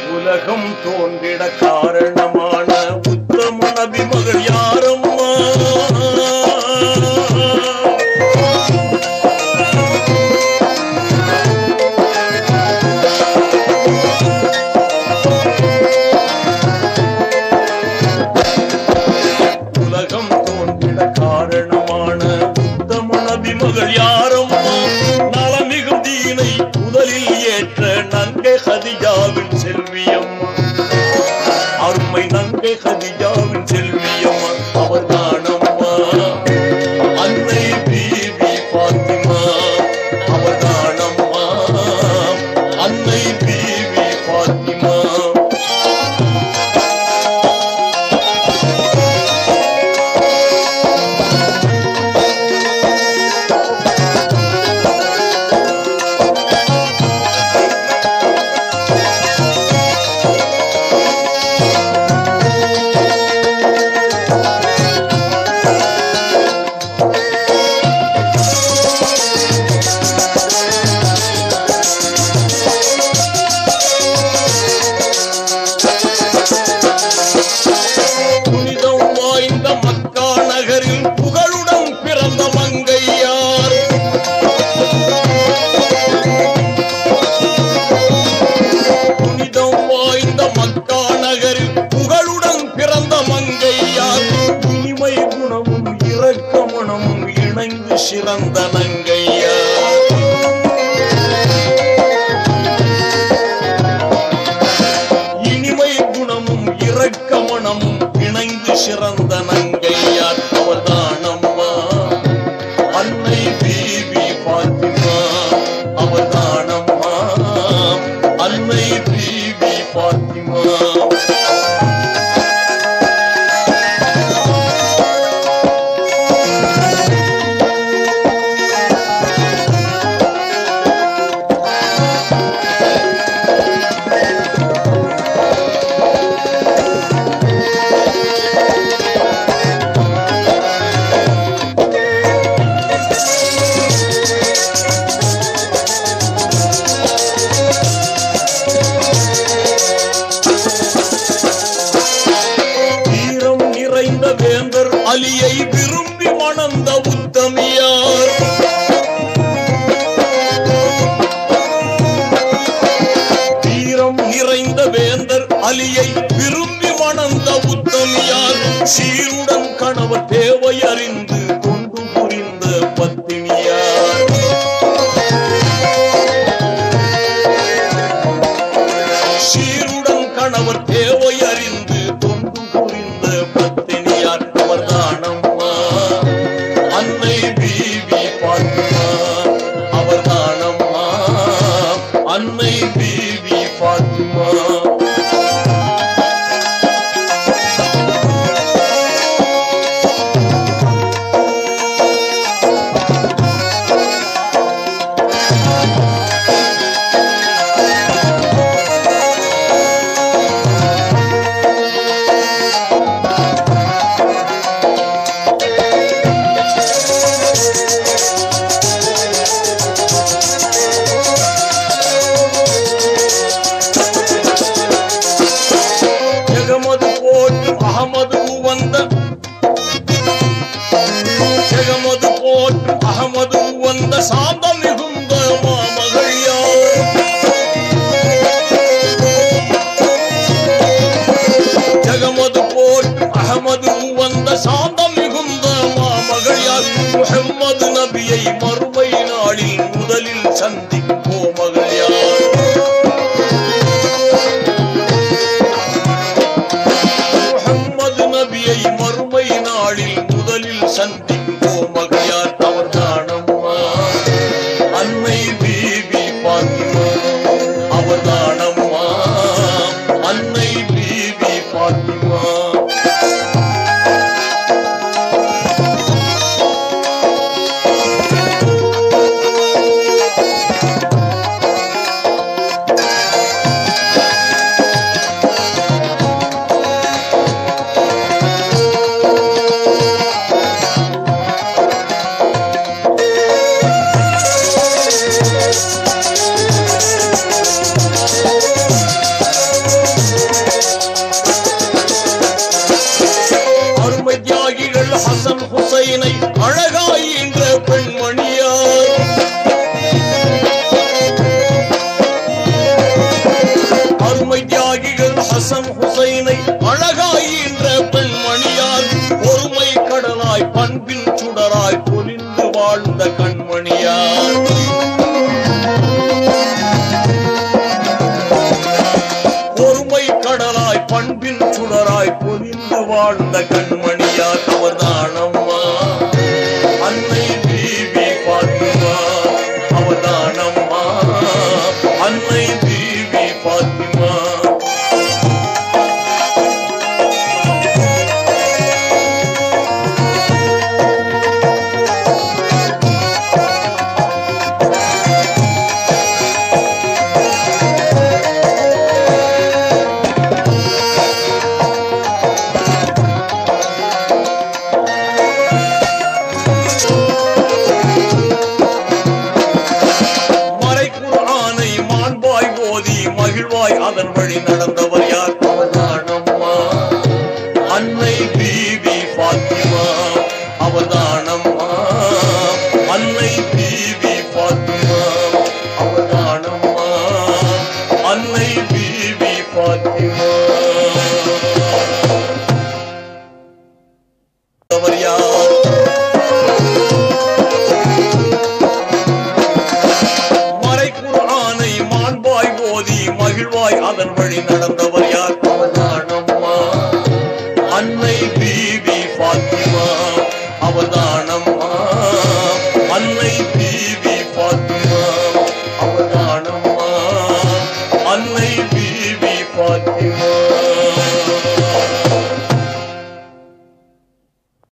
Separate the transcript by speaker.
Speaker 1: உலகம் தோன்றிட காரணமான உத்தம நபி மகள் யாரம்மா உலகம் தோன்றிட காரணமான உத்தம நபி மகள் யாரம்மா நலமிகும் தீனை முதலில் ஏற்ற நன்கை ஹதிஜாவின் செல்வியம்மா அருமை நன்கை ஹதிஜாவின் செல்வியம்மா அவர் தானம்மா அன்னை பீவி பாத்திமா அவர் தானம்மா அன்னை பீவி பாத்திமா புனிதம் வாய்ந்த மக்கா நகரில் புகழுடன் பிறந்த மங்கையார் புனிதம் வாய்ந்த மக்கா நகரில் புகழுடன் பிறந்த மங்கையார் இனிமை குணமும் இரக்க மனமும் இணைந்து சிறந்த நங்கையார் இனிமை குணமும் இரக்க மனமும் இணைந்து சிறந்த நங்கையார் அவர்தானம்மா அன்னை பீவி பாத்திமா அவர்தானம்மா அன்னை பீவி பாத்திமா வீரம் நிறைந்த வேந்தர் அலியை விரும்பி மணந்த உத்தமியார் வீரம் நிறைந்த வேந்தர் அலியை விரும்பி மணந்த உத்தமியார் சீருடன் கணவர் தேவை அறிந்து கொண்டு புரிந்த பத்தினியார் சீருடன் கணவர் தேவை அறிந்து தொண்டு புரிந்த பத்தினியார் அவர்தானம்மா அன்னை பீவி பாத்திமா அவர்தானம்மா அன்னை பீவி பாத்திமா ஜெகமது போட்டு அகமது வந்த ஜெகமது போட்டு அகமது வந்த சாந்தம் மிகுந்த மாமகள் யார் ஜெகமது போட்டு அகமது வந்த சாந்தம் மிகுந்த மாமகள் யார் முஹம்மது நபியை மறுமை நாளில் முதலில் சந்திப்போ மகள் யார் முஹம்மது நபியை மறுமை நாளில் முதலில் சந்திப்போ மகையார் அவர் தானம்மா பாத்திமா மறை குர்ஆனை மாண்பாய் ஓதி மகிழ்வாய் அதன் வழி நடந்தவர் யார் அவதானம்மா அன்னை பீபி பாத்திமா அவதானம்மா அன்னை பீபி பாத்திமா அவதானம்மா அன்னை பீபி பாத்திமா அவர் யார் மறை குர்ஆனை மாண்பாய் ஓதி மகிழ்வாய் அதன் வழி நடந்தவர் யார் அவதானம்மா அன்னை பீபி பாத்திமா அவதானம்மா அன்னை பீபி பாத்திமா அவதானம்மா அன்னை பீபி பாத்திமா